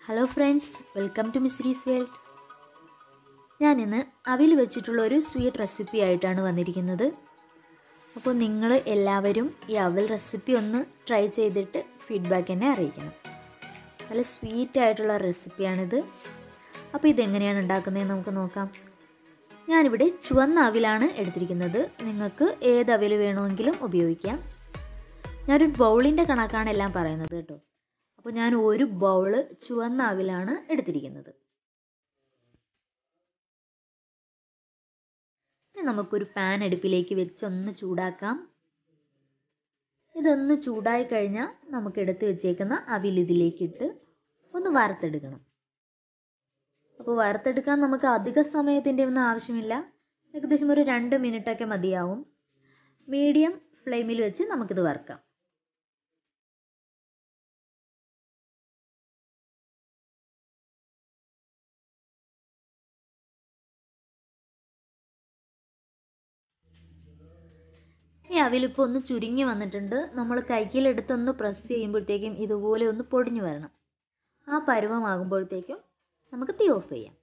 hello friends welcome to മിസ്രീസ് world ഞാനിന്ന് അവിൽ വെച്ചിട്ടുള്ള ഒരു സ്വീറ്റ് റെസിപ്പി ആയിട്ടാണ് വന്നിരിക്കുന്നത് അപ്പോൾ നിങ്ങൾ എല്ലാവരും ഈ അവൽ റെസിപ്പി ഒന്ന് ട്രൈ ചെയ്തിട്ട് ഫീഡ്ബാക്ക് എന്നെ അറിയിക്കണം നല്ല സ്വീറ്റ് ആയിട്ടുള്ള റെസിപ്പിയാണിത് അപ്പോൾ ഇതെങ്ങനെയാണ് ഉണ്ടാക്കുന്നതെന്ന് നമുക്ക് നോക്കാം ഞാനിവിടെ ചുവന്ന അവിലാണ് എടുത്തിരിക്കുന്നത് നിങ്ങൾക്ക് ഏത് അവിൽ വേണമെങ്കിലും ഉപയോഗിക്കാം ഞാനൊരു ബൗളിൻ്റെ കണക്കാണ് എല്ലാം പറയുന്നത് കേട്ടോ അപ്പോൾ ഞാൻ ഒരു ബൗള് ചുവന്ന അവിലാണ് എടുത്തിരിക്കുന്നത് ഇനി നമുക്കൊരു പാൻ അടുപ്പിലേക്ക് വെച്ച് ഒന്ന് ചൂടാക്കാം ഇതൊന്ന് ചൂടായി കഴിഞ്ഞാൽ നമുക്ക് എടുത്ത് വെച്ചേക്കുന്ന അവിൽ ഇതിലേക്കിട്ട് ഒന്ന് വറുത്തെടുക്കണം അപ്പോൾ വറുത്തെടുക്കാൻ നമുക്ക് അധിക സമയത്തിൻ്റെ ഒന്നും ആവശ്യമില്ല ഏകദേശം ഒരു രണ്ട് മിനിറ്റൊക്കെ മതിയാവും മീഡിയം ഫ്ലെയിമിൽ വെച്ച് നമുക്കിത് വറുക്കാം ഈ അവിലിപ്പോൾ ഒന്ന് ചുരുങ്ങി വന്നിട്ടുണ്ട് നമ്മൾ കൈക്കിലെടുത്തൊന്ന് പ്രസ് ചെയ്യുമ്പോഴത്തേക്കും ഇതുപോലെ ഒന്ന് പൊടിഞ്ഞു വരണം ആ പരുവമാകുമ്പോഴത്തേക്കും നമുക്ക് തീ ഓഫ് ചെയ്യാം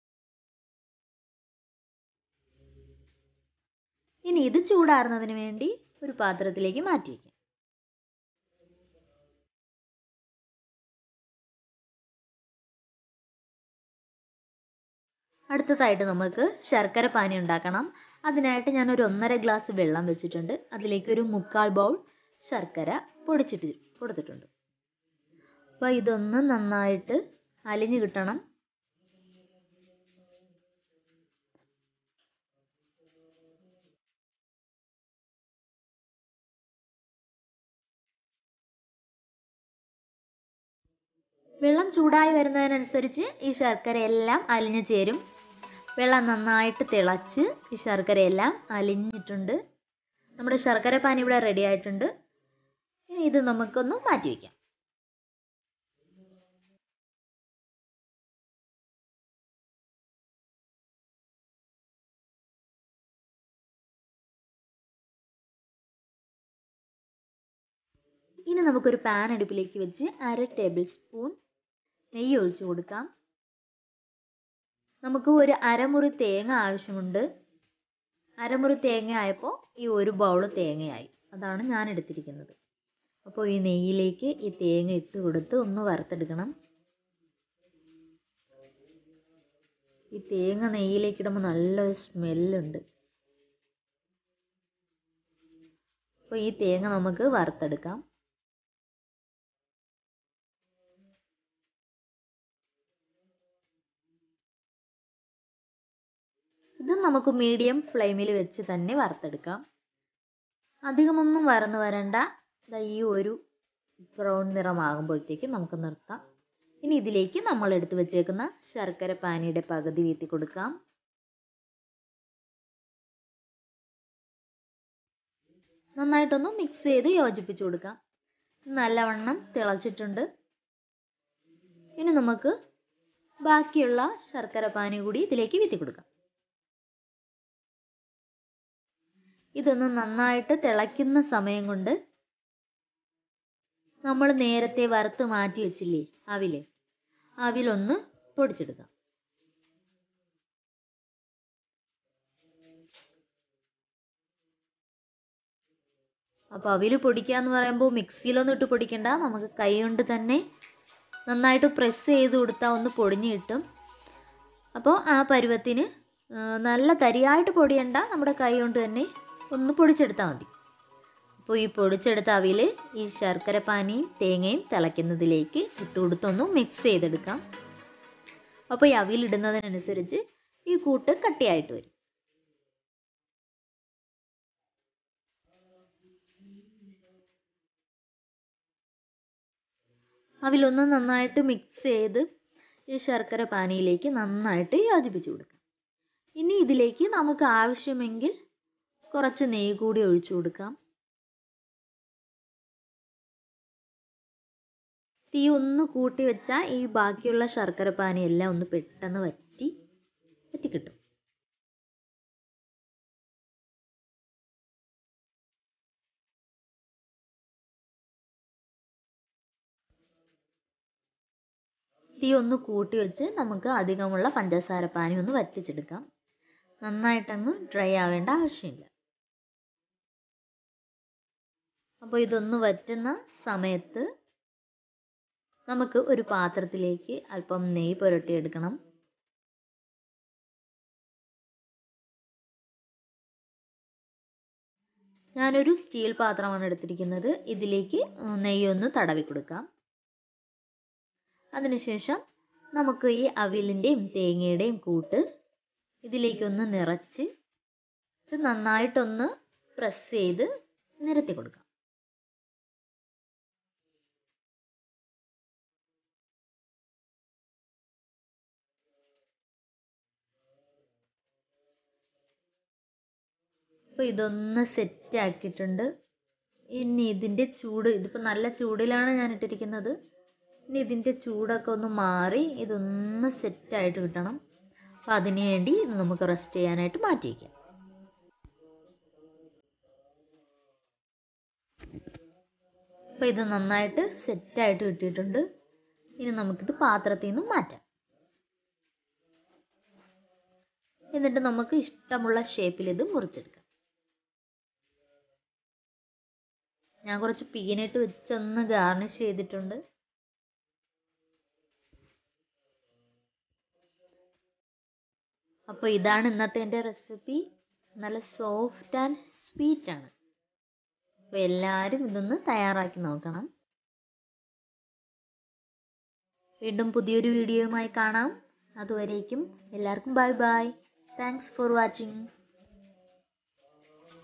ഇനി ഇത് ചൂടാറുന്നതിന് വേണ്ടി ഒരു പാത്രത്തിലേക്ക് മാറ്റി വയ്ക്കാം അടുത്തതായിട്ട് നമുക്ക് ശർക്കര പാനി ഉണ്ടാക്കണം അതിനായിട്ട് ഞാൻ ഒരു ഒന്നര ഗ്ലാസ് വെള്ളം വെച്ചിട്ടുണ്ട് അതിലേക്ക് ഒരു മുക്കാൽ ബൗൾ ശർക്കര പൊടിച്ചിട്ട് കൊടുത്തിട്ടുണ്ട് അപ്പോൾ ഇതൊന്ന് നന്നായിട്ട് അലിഞ്ഞു കിട്ടണം വെള്ളം ചൂടായി വരുന്നതിനനുസരിച്ച് ഈ ശർക്കര എല്ലാം അലിഞ്ഞു ചേരും വെള്ളം നന്നായിട്ട് തിളച്ച് ഈ ശർക്കരയെല്ലാം അലിഞ്ഞിട്ടുണ്ട് നമ്മുടെ ശർക്കര പാനി ഇവിടെ റെഡി ആയിട്ടുണ്ട് ഇനി ഇത് നമുക്കൊന്ന് മാറ്റി വയ്ക്കാം ഇനി നമുക്കൊരു പാൻ അടുപ്പിലേക്ക് വെച്ച് അര ടേബിൾ സ്പൂൺ നെയ്യ് ഒഴിച്ചു കൊടുക്കാം നമുക്ക് ഒരു അരമുറി തേങ്ങ ആവശ്യമുണ്ട് അരമുറി തേങ്ങ ആയപ്പോൾ ഈ ഒരു ബൗൾ തേങ്ങയായി അതാണ് ഞാൻ എടുത്തിരിക്കുന്നത് അപ്പോൾ ഈ നെയ്യിലേക്ക് ഈ തേങ്ങ ഇട്ട് കൊടുത്ത് ഒന്ന് വറുത്തെടുക്കണം ഈ തേങ്ങ നെയ്യിലേക്ക് ഇടുമ്പോൾ നല്ലൊരു സ്മെല്ലുണ്ട് അപ്പോൾ ഈ തേങ്ങ നമുക്ക് വറുത്തെടുക്കാം ഇത് നമുക്ക് മീഡിയം ഫ്ലെയിമിൽ വെച്ച് തന്നെ വറുത്തെടുക്കാം അധികമൊന്നും വറന്ന് വരണ്ട ഈ ഒരു ബ്രൗൺ നിറമാകുമ്പോഴത്തേക്കും നമുക്ക് നിർത്താം ഇനി ഇതിലേക്ക് നമ്മൾ എടുത്തു വെച്ചേക്കുന്ന ശർക്കര പാനിയുടെ പകുതി വീത്തി കൊടുക്കാം നന്നായിട്ടൊന്ന് മിക്സ് ചെയ്ത് യോജിപ്പിച്ച് കൊടുക്കാം നല്ലവണ്ണം തിളച്ചിട്ടുണ്ട് ഇനി നമുക്ക് ബാക്കിയുള്ള ശർക്കര പാനി കൂടി ഇതിലേക്ക് വീത്തി കൊടുക്കാം ഇതൊന്ന് നന്നായിട്ട് തിളയ്ക്കുന്ന സമയം കൊണ്ട് നമ്മൾ നേരത്തെ വറുത്ത് മാറ്റി വെച്ചില്ലേ അവില് അവിലൊന്ന് പൊടിച്ചെടുക്കാം അപ്പോൾ അവിൽ പൊടിക്കുക എന്ന് പറയുമ്പോൾ മിക്സിയിലൊന്നും ഇട്ട് പൊടിക്കണ്ട നമുക്ക് കൈ കൊണ്ട് തന്നെ നന്നായിട്ട് പ്രസ് ചെയ്ത് കൊടുത്താൽ ഒന്ന് പൊടിഞ്ഞ് കിട്ടും അപ്പോൾ ആ പരുവത്തിന് നല്ല തരിയായിട്ട് പൊടിയണ്ട നമ്മുടെ കൈ കൊണ്ട് തന്നെ ഒന്ന് പൊടിച്ചെടുത്താൽ മതി അപ്പോൾ ഈ പൊടിച്ചെടുത്ത അവിൽ ഈ ശർക്കര പാനിയും തേങ്ങയും തിളയ്ക്കുന്നതിലേക്ക് ഇട്ട് കൊടുത്തൊന്ന് മിക്സ് ചെയ്തെടുക്കാം അപ്പോൾ ഈ അവിലിടുന്നതിനനുസരിച്ച് ഈ കൂട്ട് കട്ടിയായിട്ട് വരും അവിലൊന്ന് നന്നായിട്ട് മിക്സ് ചെയ്ത് ഈ ശർക്കര പാനിയിലേക്ക് നന്നായിട്ട് യോജിപ്പിച്ച് കൊടുക്കാം ഇനി ഇതിലേക്ക് നമുക്ക് ആവശ്യമെങ്കിൽ കുറച്ച് നെയ്യ് കൂടി ഒഴിച്ചു കൊടുക്കാം തീ ഒന്ന് കൂട്ടി വെച്ചാൽ ഈ ബാക്കിയുള്ള ശർക്കര പാനി എല്ലാം ഒന്ന് പെട്ടെന്ന് വറ്റി വറ്റി കിട്ടും തീ ഒന്ന് കൂട്ടി വെച്ച് നമുക്ക് അധികമുള്ള പഞ്ചസാര പാനി ഒന്ന് വറ്റിച്ചെടുക്കാം നന്നായിട്ടങ്ങ് ഡ്രൈ ആവേണ്ട ആവശ്യമില്ല അപ്പോൾ ഇതൊന്ന് വറ്റുന്ന സമയത്ത് നമുക്ക് ഒരു പാത്രത്തിലേക്ക് അല്പം നെയ്യ് പുരട്ടിയെടുക്കണം ഞാനൊരു സ്റ്റീൽ പാത്രമാണ് എടുത്തിരിക്കുന്നത് ഇതിലേക്ക് നെയ്യൊന്ന് തടവി കൊടുക്കാം അതിനുശേഷം നമുക്ക് ഈ അവിലിൻ്റെയും തേങ്ങയുടെയും കൂട്ട് ഇതിലേക്കൊന്ന് നിറച്ച് ഇത് നന്നായിട്ടൊന്ന് പ്രസ് ചെയ്ത് നിരത്തി കൊടുക്കാം അപ്പോൾ ഇതൊന്ന് സെറ്റ് ആക്കിയിട്ടുണ്ട് ഇനി ഇതിൻ്റെ ചൂട് ഇതിപ്പോൾ നല്ല ചൂടിലാണ് ഞാൻ ഇട്ടിരിക്കുന്നത് ഇനി ഇതിൻ്റെ ചൂടൊക്കെ ഒന്ന് മാറി ഇതൊന്ന് സെറ്റായിട്ട് കിട്ടണം അപ്പോൾ അതിന് വേണ്ടി ഇത് നമുക്ക് റെസ്റ്റ് ചെയ്യാനായിട്ട് മാറ്റി വയ്ക്കാം അപ്പോൾ ഇത് നന്നായിട്ട് സെറ്റായിട്ട് കിട്ടിയിട്ടുണ്ട് ഇനി നമുക്കിത് പാത്രത്തിൽ നിന്ന് മാറ്റാം എന്നിട്ട് നമുക്ക് ഇഷ്ടമുള്ള ഷേപ്പിൽ ഇത് മുറിച്ചെടുക്കാം ഞാൻ കുറച്ച് പീനട്ട് വെച്ചൊന്ന് ഗാർണിഷ് ചെയ്തിട്ടുണ്ട് അപ്പോൾ ഇതാണ് ഇന്നത്തെ എൻ്റെ റെസിപ്പി നല്ല സോഫ്റ്റ് ആൻഡ് സ്വീറ്റ് ആണ് അപ്പോൾ എല്ലാവരും ഇതൊന്ന് തയ്യാറാക്കി നോക്കണം വീണ്ടും പുതിയൊരു വീഡിയോയുമായി കാണാം അതുവരേക്കും എല്ലാവർക്കും bye bye thanks for watching